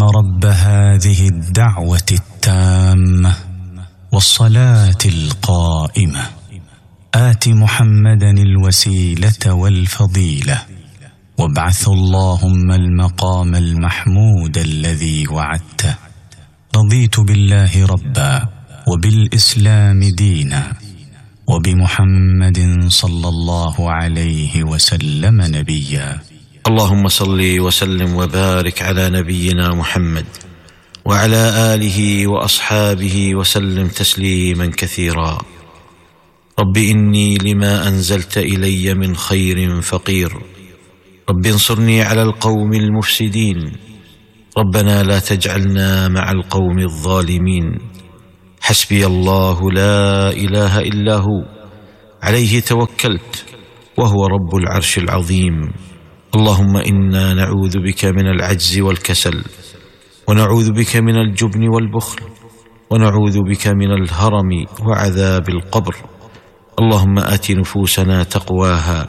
رب هذه الدعوه التامه والصلاه القائمه ات محمدا الوسيله والفضيله وابعث اللهم المقام المحمود الذي وعدته رضيت بالله ربا وبالاسلام دينا وبمحمد صلى الله عليه وسلم نبيا اللهم صل وسلم وبارك على نبينا محمد وعلى اله واصحابه وسلم تسليما كثيرا رب اني لما انزلت الي من خير فقير رب انصرني على القوم المفسدين ربنا لا تجعلنا مع القوم الظالمين حسبي الله لا اله الا هو عليه توكلت وهو رب العرش العظيم اللهم انا نعوذ بك من العجز والكسل ونعوذ بك من الجبن والبخل ونعوذ بك من الهرم وعذاب القبر اللهم ات نفوسنا تقواها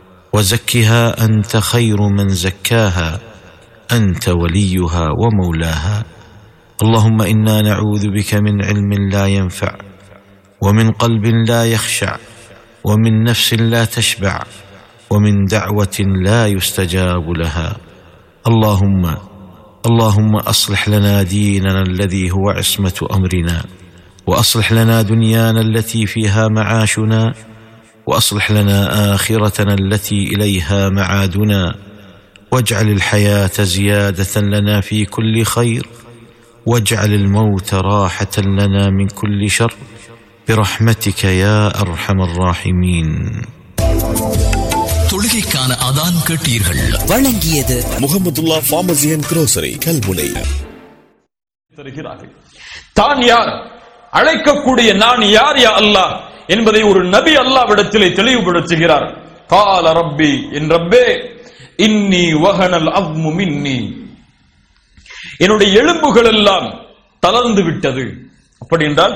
وزكها انت خير من زكاها انت وليها ومولاها اللهم انا نعوذ بك من علم لا ينفع ومن قلب لا يخشع ومن نفس لا تشبع ومن دعوه لا يستجاب لها اللهم اللهم اصلح لنا ديننا الذي هو عصمه امرنا واصلح لنا دنيانا التي فيها معاشنا واصلح لنا اخرتنا التي اليها معادنا واجعل الحياه زياده لنا في كل خير واجعل الموت راحه لنا من كل شر برحمتك يا ارحم الراحمين தொழுகைக்கான அதான் கேட்டீர்கள் வழங்கியது Muhammadullah pharmacy and grocery Kalmunai தருகிறார்கள் தான் யார் அழைக்கக்கூடிய நான் யார் யா அல்லாஹ் என்பதை ஒரு நபி அல்லாவிடத்திலே தெளிவுபடுத்துகிறார் கால ரப்பி என் ரப்பே இன்னி வஹனல் அவ்மு மின்னி என்னுடைய எலும்புகள் எல்லாம் தளர்ந்து விட்டது அப்படி என்றால்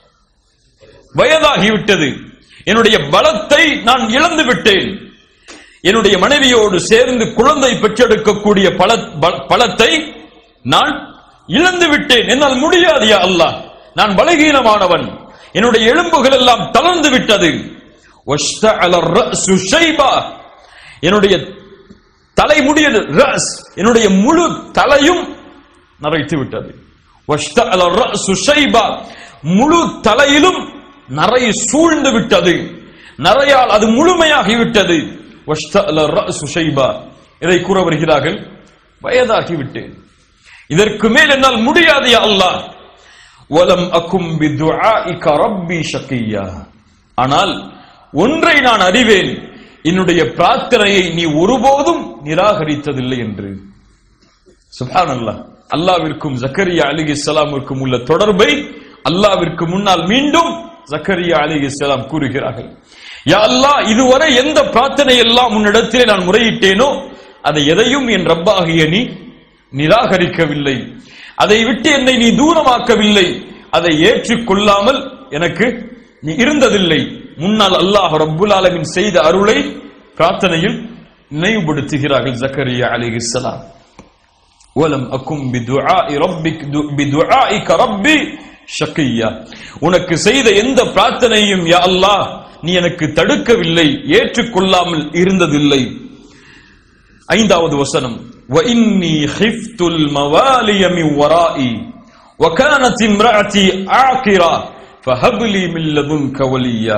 வயதாகிவிட்டது என்னுடைய பலத்தை நான் இழந்து விட்டேன் என்னுடைய மனைவியோடு சேர்ந்து குழந்தை பெற்றெடுக்கக்கூடிய பல ப- பலத்தை நான் இழந்து விட்டேன் என்னால் முடியாது யா அல்லாஹ் நான் பலகீனமானவன் என்னுடைய எலும்புகள் எல்லாம் தளர்ந்து விட்டது வஷ்தஅல الرأس شيبا. என்னுடைய தலைமுடிய ரஸ் என்னுடைய முழு தலையும் நரைத்து விட்டது வஷ்தஅல الرأس شيبا. முழு தலையிலும் நரை சூழ்ந்து விட்டது நரையால் அது முழுமையாகிவிட்டது வஷ்தஅல الرأس شيبا. இதை கூற வருகிறார்கள் வயதாகிவிட்டேன் இதற்கு மேல் என்னால் முடியாது யா அல்லாஹ் வலம் அக்கும் பிதுஆஇக ரப்பி ஷகியா ஆனால் ஒன்றை நான் அறிவேன் என்னுடைய பிரார்த்தனையை நீ ஒருபோதும் நிராகரித்ததில்லை என்று சுப்ஹானல்லாஹ் அல்லாவிற்கும் ஜக்கரியா அலிஹிஸ்ஸலாமிற்கும் உள்ள தொடர்பை அல்லாவிற்கு முன்னால் மீண்டும் ஜக்கரியா அலிஹிஸ்ஸலாம் கூறுகிறார்கள் யா அல்லாஹ் இதுவரை எந்த பிரார்த்தனை எல்லாம் உன்னிடத்திலே நான் முறையிட்டேனோ அதை எதையும் என் ரப்பாகிய நீ நிராகரிக்கவில்லை அதை விட்டு என்னை நீ தூரமாக்கவில்லை அதை ஏற்றுக்கொள்ளாமல் எனக்கு நீ இருந்ததில்லை முன்னால் அல்லாஹ் ரப்புல் ஆலமீன் செய்த அருளை பிரார்த்தனையில் நினைவுபடுத்துகிறார்கள் ஜக்கரியா அலைஹிஸ்ஸலாம் வலம் அக்கும் பிதுஆஇ ரப்பிக் து- பிதுஆஇக ரப்பி ஷக்கியா உனக்கு செய்த எந்த பிரார்த்தனையும் யா அல்லாஹ் நீ எனக்கு தடுக்கவில்லை ஏற்றுக்கொள்ளாமல் இருந்ததில்லை ஐந்தாவது வசனம் وإني خفت الموالي من ورائي وكانت امرأتي عاقرة فهب لي من لدنك وليا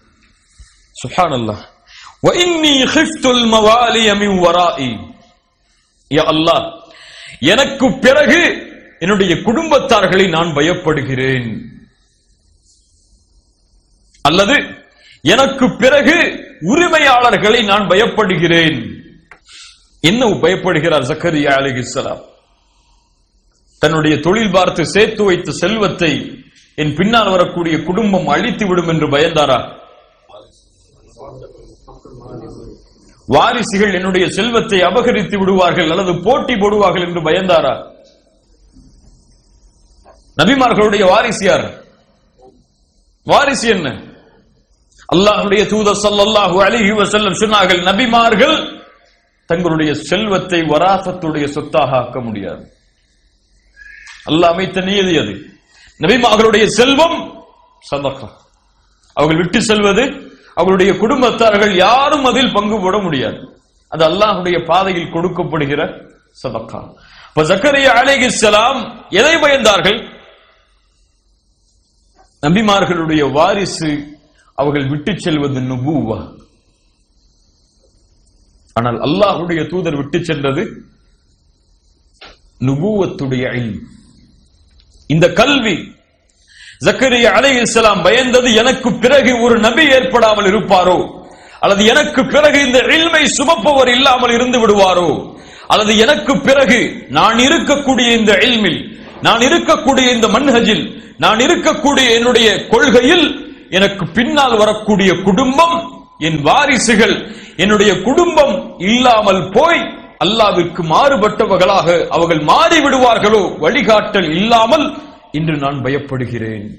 سبحان الله وإني خفت الموالي من ورائي يا الله எனக்கு பிறகு என்னுடைய குடும்பத்தார்களை நான் பயப்படுகிறேன் அல்லது எனக்கு பிறகு உரிமையாளர்களை நான் பயப்படுகிறேன் என்ன பயப்படுகிறார் ஜக்கரியா அலிஹிஸ்ஸலாம் தன்னுடைய தொழில் பார்த்து சேர்த்து வைத்த செல்வத்தை என் பின்னால் வரக்கூடிய குடும்பம் அழித்து விடும் என்று பயந்தாரா வாரிசுகள் என்னுடைய செல்வத்தை அபகரித்து விடுவார்கள் அல்லது போட்டி போடுவார்கள் என்று பயந்தாரா நபிமார்களுடைய வாரிசு யார் வாரிசு என்ன அல்லாஹ்வுடைய தூதர் ஸல்லல்லாஹு அலைஹி வஸல்லம் சொன்னார்கள் நபிமார்கள் தங்களுடைய செல்வத்தை வராசத்துடைய சொத்தாக ஆக்க முடியாது அல்லாஹ் அமைத்த நியதி அது நபிமார்களுடைய செல்வம் சதகா அவர்கள் விட்டு செல்வது அவர்களுடைய குடும்பத்தார்கள் யாரும் அதில் பங்கு போட முடியாது அது அல்லாஹ்வுடைய பாதையில் கொடுக்கப்படுகிற சதக்கா இப்ப ஜக்கரியா அலைஹிஸ்ஸலாம் எதை பயந்தார்கள் நபிமார்களுடைய வாரிசு அவர்கள் விட்டு செல்வது நுபுவா ஆனால் அல்லாஹ்வுடைய தூதர் விட்டு சென்றது நுபுவத்துடைய இல்ம் இந்த கல்வி ஜக்கரியா அலைஹிஸ்ஸலாம் பயந்தது எனக்கு பிறகு ஒரு நபி ஏற்படாமல் இருப்பாரோ அல்லது எனக்கு பிறகு இந்த இல்மை சுமப்பவர் இல்லாமல் இருந்து விடுவாரோ அல்லது எனக்கு பிறகு நான் இருக்கக்கூடிய இந்த இல்மில் நான் இருக்கக்கூடிய இந்த மன்ஹஜில் நான் இருக்கக்கூடிய என்னுடைய கொள்கையில் எனக்கு பின்னால் வரக்கூடிய குடும்பம் என் வாரிசுகள் என்னுடைய குடும்பம் இல்லாமல் போய் அல்லாவிற்கு மாறுபட்டவர்களாக அவர்கள் மாறி விடுவார்களோ வழிகாட்டல் இல்லாமல் இன்று நான் பயப்படுகிறேன்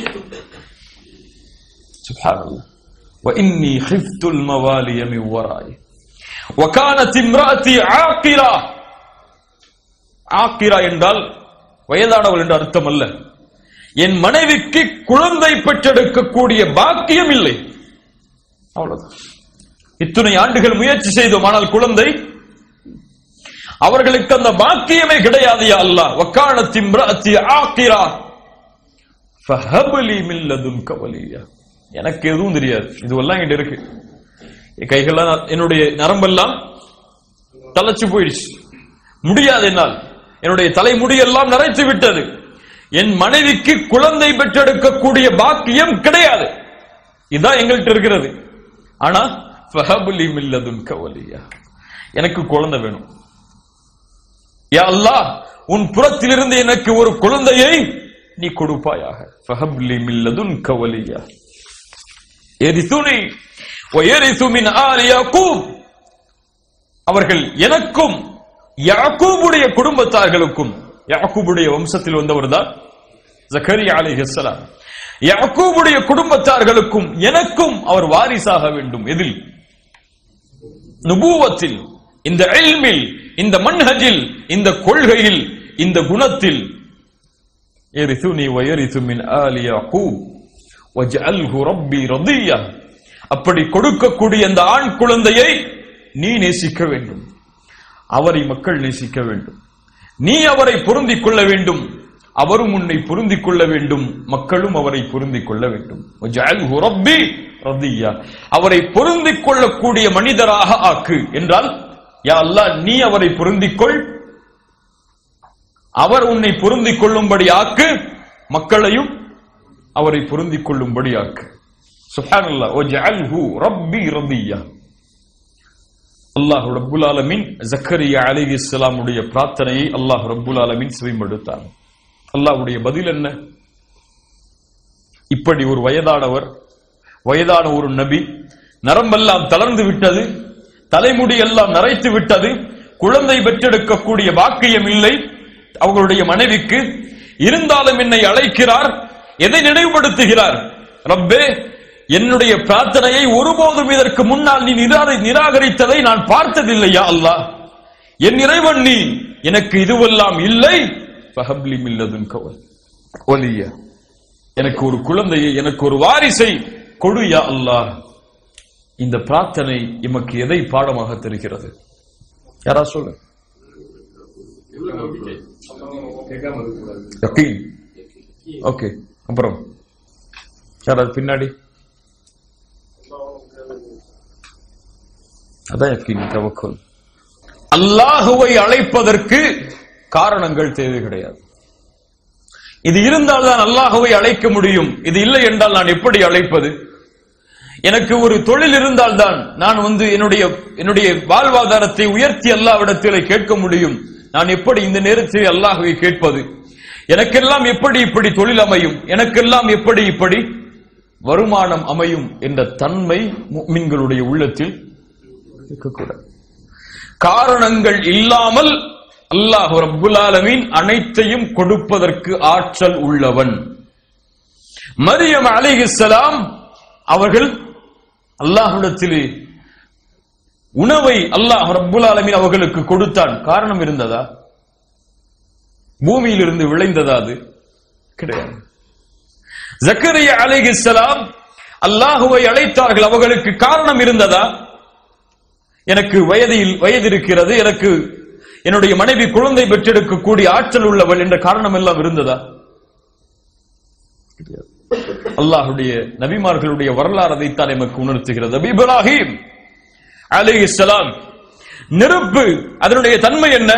சுப்ஹானல்லாஹ் وإني خفت الموالي من ورائي وكانت امرأتي عاقرة ஆக்கிரா என்றால் வயதானவள் என்று அர்த்தம் அல்ல என் மனைவிக்கு குழந்தை பெற்றெடுக்கக்கூடிய பாக்கியம் இல்லை அவ்வளவுதான் இத்துணை ஆண்டுகள் முயற்சி செய்தோம் ஆனால் குழந்தை அவர்களுக்கு அந்த பாக்கியமே கிடையாது யா அல்லாஹ் வக்கானத்தி இம்ராத்தி ஆக்கிரா ஃபஹப்லி மின் லதுன்க வலியா எனக்கு எதுவும் தெரியாது இதுவெல்லாம் என்கிட்ட இருக்கு என் கைகள்லாம் என்னுடைய நரம்பெல்லாம் தளச்சு போயிடுச்சு முடியாது என்னால் என்னுடைய தலைமுடியெல்லாம் நரைத்து விட்டது என் மனைவிக்கு குழந்தை பெற்றெடுக்கக்கூடிய பாக்கியம் கிடையாது இதான் எங்கள்கிட்ட இருக்கிறது ஆனா ஃபஹப்லி மின் லதுன்க வலியா எனக்கு குழந்தை வேணும் யா அல்லாஹ் உன் புறத்திலிருந்து எனக்கு ஒரு குழந்தையை நீ கொடுப்பாயாக ஃபஹப்லி மின் லதுன்க வலியா எரிசுனி வயரிசு மின் ஆலி யாக்கூப் அவர்கள் எனக்கும் யாக்கூபுடைய குடும்பத்தார்களுக்கும் யாக்கூபுடைய வம்சத்தில் வந்தவர்தான் ஜக்கரியா அலைஹிஸ்ஸலாம் யாக்கூபுடைய குடும்பத்தார்களுக்கும் எனக்கும் அவர் வாரிசாக வேண்டும் எதில் நுபுவத்தில் இந்த இல்மில் இந்த மன்ஹஜில் இந்த கொள்கையில் இந்த குணத்தில் எரிசுனி வயரிசு மின் ஆலி யாக்கூப் வஜ்அல்ஹு ரப்பி ரதியா அப்படி கொடுக்கக்கூடிய அந்த ஆண் குழந்தையை நீ நேசிக்க வேண்டும் அவரை மக்கள் நேசிக்க வேண்டும் நீ அவரை பொருந்திக் கொள்ள வேண்டும் அவரும் உன்னை பொருந்திக் கொள்ள வேண்டும் மக்களும் அவரை பொருந்திக் கொள்ள வேண்டும் வஜ்அல்ஹு ரப்பி ரதியா அவரை பொருந்திக் கொள்ளக்கூடிய மனிதராக ஆக்கு என்றால் யா அல்லாஹ் நீ அவரை பொருந்திக் கொள் அவர் உன்னை பொருந்திக் கொள்ளும்படி ஆக்கு மக்களையும் அவரை பொருந்திக் கொள்ளும்படி ஆக்கு சுப்ஹானல்லாஹ் வஜ்அல்ஹு ரப்பி ரதியா அல்லாஹ் ரப்புல் ஆலமீன் ஜக்கரியா அலைஹிஸ்ஸலாமுடைய பிரார்த்தனையை அல்லாஹ் ரப்புல் ஆலமீன் செவிமடுத்தார் அல்லாஹ்வுடைய பதில் என்ன இப்படி ஒரு வயதானவர் வயதான ஒரு நபி நரம்பெல்லாம் தளர்ந்து விட்டது தலைமுடி எல்லாம் நரைத்து விட்டது குழந்தை பெற்றெடுக்கக்கூடிய பாக்கியம் இல்லை அவர்களுடைய மனைவிக்கு இருந்தாலும் என்னை அழைக்கிறார் எதை நினைவுபடுத்துகிறார் ரப்பே என்னுடைய பிரார்த்தனையை ஒருபோதும் இதற்கு முன்னால் நீ நிரா- நிராகரித்ததை நான் பார்த்ததில்லையா அல்லாஹ் என் இறைவன் நீ எனக்கு இதுவெல்லாம் இல்லை ஃபஹப்லி மில்லதுன் கவல் ஒலிய எனக்கு ஒரு குழந்தையை எனக்கு ஒரு வாரிசை கொடு யா அல்லாஹ் இந்த பிரார்த்தனை எமக்கு எதை பாடமாக தெரிகிறது யாரா சொல்லு யக்கீன் ஓகே அப்புறம் யாராவது பின்னாடி அதான் யக்கீன் தவக்கல் அல்லாஹுவை அழைப்பதற்கு காரணங்கள் தேவை கிடையாது இது இருந்தால் தான் அல்லாஹுவை அழைக்க முடியும் இது இல்லை என்றால் நான் எப்படி அழைப்பது எனக்கு ஒரு தொழில் இருந்தால்தான் நான் வந்து என்னுடைய என்னுடைய வாழ்வாதாரத்தை உயர்த்தி அல்லாவிடத்தில் கேட்க முடியும் நான் எப்படி இந்த நேரத்தில் அல்லாஹுவை கேட்பது எனக்கெல்லாம் எப்படி இப்படி தொழில் அமையும் எனக்கெல்லாம் எப்படி இப்படி வருமானம் அமையும் என்ற தன்மை முஃமின்களுடைய உள்ளத்தில் இருக்கக்கூடாது காரணங்கள் இல்லாமல் அல்லாஹ் ரப்புல் ஆலமீன் அனைத்தையும் கொடுப்பதற்கு ஆற்றல் உள்ளவன் மரியம் அலைஹிஸ்ஸலாம் அவர்கள் அல்லாஹ்விடத்திலே உணவை அல்லாஹ் ரப்புல் ஆலமீன் அவர்களுக்கு கொடுத்தான் காரணம் இருந்ததா பூமியிலிருந்து விளைந்ததா அது கிடையாது ஜக்கரியா அலைஹிஸ்ஸலாம் அல்லாஹுவை அழைத்தார்கள் அவர்களுக்கு காரணம் இருந்ததா எனக்கு வயதில் வயது இருக்கிறது எனக்கு என்னுடைய மனைவி குழந்தை பெற்றெடுக்கக்கூடிய ஆற்றல் உள்ளவள் என்ற காரணம் எல்லாம் இருந்ததா அல்லாஹுடைய நபிமார்களுடைய வரலாறு அதைத்தான் எமக்கு உணர்த்துகிறது நபி இப்ராஹிம் அலைஹிஸ்ஸலாம் நெருப்பு அதனுடைய தன்மை என்ன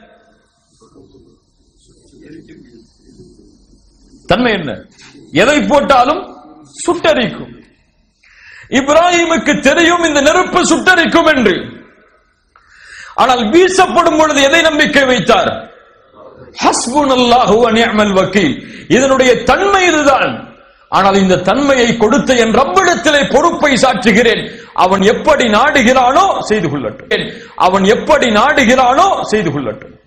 தன்மை என்ன எதை போட்டாலும் சுட்டரிக்கும் இப்ராஹிமுக்கு தெரியும் இந்த நெருப்பு சுட்டரிக்கும் என்று ஆனால் வீசப்படும் பொழுது எதை நம்பிக்கை வைத்தார் ஹஸ்புனல்லாஹு வ நிஅமல் வக்கீல் இதனுடைய தன்மை இதுதான் ஆனால் இந்த தன்மையை கொடுத்த என் ரப்பிடத்திலே பொறுப்பை சாற்றுகிறேன் அவன் எப்படி நாடுகிறானோ செய்து கொள்ளட்டும் அவன் எப்படி நாடுகிறானோ செய்து கொள்ளட்டும்